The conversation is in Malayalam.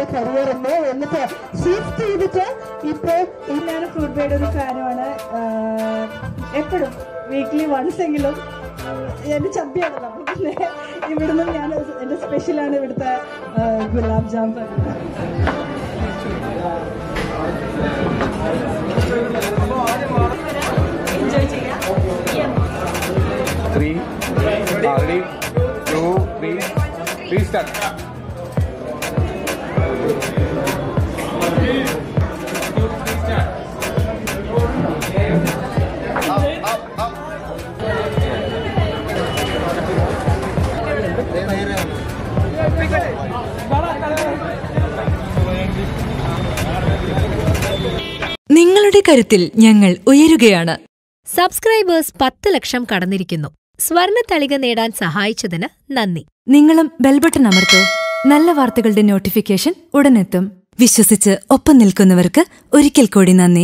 കരിയർ ഉണ്ട് എന്നിട്ട് ഷിഫ്റ്റ് ചെയ്തിട്ട് ഇപ്പൊ ഞാൻ ഫുഡ് ബൈഡ് ഒരു കാര്യമാണ് എപ്പോഴും വീക്ക്ലി വൺസ് എങ്കിലും എന്റെ ചബ്ബിയാണല്ലോ അപ്പൊ പിന്നെ ഇവിടുന്ന് ഞാൻ എന്റെ സ്പെഷ്യലാണ് ഇവിടുത്തെ ആ, gulab jamun three ready two three three start നിങ്ങളുടെ കരുത്തിൽ ഞങ്ങൾ ഉയരുകയാണ് സബ്സ്ക്രൈബേഴ്സ് പത്ത് ലക്ഷം കടന്നിരിക്കുന്നു സ്വർണ തളിക നേടാൻ സഹായിച്ചതിന് നന്ദി നിങ്ങളും ബെൽബട്ടൺ അമർത്തോ നല്ല വാർത്തകളുടെ നോട്ടിഫിക്കേഷൻ ഉടനെത്തും വിശ്വസിച്ച് ഒപ്പം നിൽക്കുന്നവർക്ക് ഒരിക്കൽ കൂടി നന്ദി